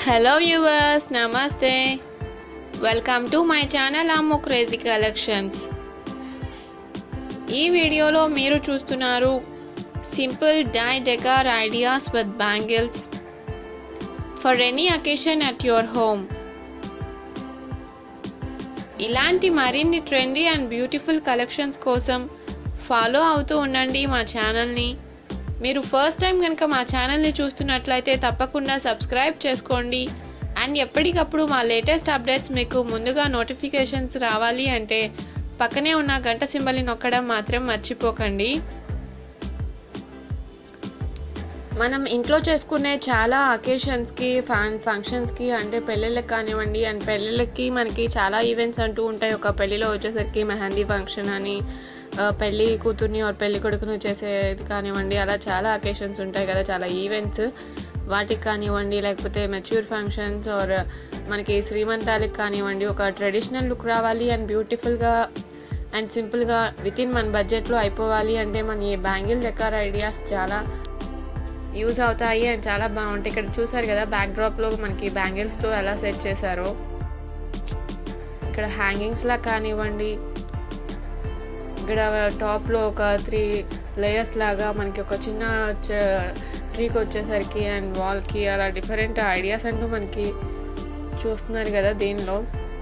hello viewers నమస్తే welcome to my channel Ammu crazy collections ఈ వీడియోలో మీరు చూస్తున్నారు simple DIY decor ideas with bangles for any occasion at your home ఇలాంటి మరిన్ని ట్రెండీ అండ్ బ్యూటిఫుల్ కలెక్షన్స్ కోసం ఫాలో అవుతూ ఉండండి మా ఛానల్ని మీరు ఫస్ట్ టైం కనుక మా ఛానల్ని చూస్తున్నట్లయితే తప్పకుండా సబ్స్క్రైబ్ చేసుకోండి అండ్ ఎప్పటికప్పుడు మా లేటెస్ట్ అప్డేట్స్ మీకు ముందుగా నోటిఫికేషన్స్ రావాలి అంటే పక్కనే ఉన్న గంట సింబల్ని నొక్కడం మాత్రం మర్చిపోకండి మనం ఇంట్లో చేసుకునే చాలా అకేషన్స్కి ఫాన్ ఫంక్షన్స్కి అంటే పెళ్ళిళ్ళకి కానివ్వండి అండ్ పెళ్ళిళ్ళకి మనకి చాలా ఈవెంట్స్ అంటూ ఉంటాయి ఒక పెళ్ళిలో వచ్చేసరికి మెహందీ ఫంక్షన్ అని ఆ, పెళ్ళి కూతుర్ని ఆర్ పెళ్ళి కొడుకుని చేసేది కానివ్వండి అలా చాలా అకేషన్స్ ఉంటాయి కదా చాలా ఈవెంట్స్ వాటికి కానివ్వండి లేకపోతే మెచ్యూర్ ఫంక్షన్స్ ఆర్ మనకి శ్రీమంతాలకి కానివ్వండి ఒక ట్రెడిషనల్ లుక్ రావాలి అండ్ బ్యూటిఫుల్గా అండ్ సింపుల్గా విత్ ఇన్ మన బడ్జెట్లో అయిపోవాలి అంటే మన ఈ బ్యాంగిల్ డెకార్ ఐడియాస్ చాలా యూజ్ అవుతాయి అండ్ చాలా బాగుంటాయి ఇక్కడ చూసారు కదా బ్యాక్ డ్రాప్లో మనకి బ్యాంగిల్స్తో ఎలా సెట్ చేశారో ఇక్కడ హ్యాంగింగ్స్లా కానివ్వండి ఇక్కడ టాప్లో ఒక త్రీ లేయర్స్ లాగా మనకి ఒక చిన్న ట్రీకి వచ్చేసరికి అండ్ వాల్కి అలా డిఫరెంట్ ఐడియాస్ అంటూ మనకి చూస్తున్నారు కదా దీనిలో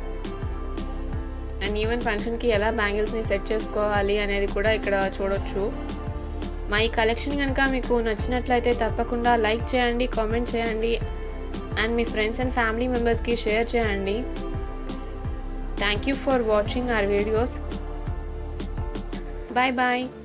అండ్ ఈవెన్ ఫంక్షన్కి ఎలా బ్యాంగిల్స్ని సెట్ చేసుకోవాలి అనేది కూడా ఇక్కడ చూడొచ్చు మా ఈ కలెక్షన్ కనుక మీకు నచ్చినట్లయితే తప్పకుండా లైక్ చేయండి కామెంట్ చేయండి అండ్ మీ ఫ్రెండ్స్ అండ్ ఫ్యామిలీ మెంబర్స్కి షేర్ చేయండి thank you for watching our videos bye bye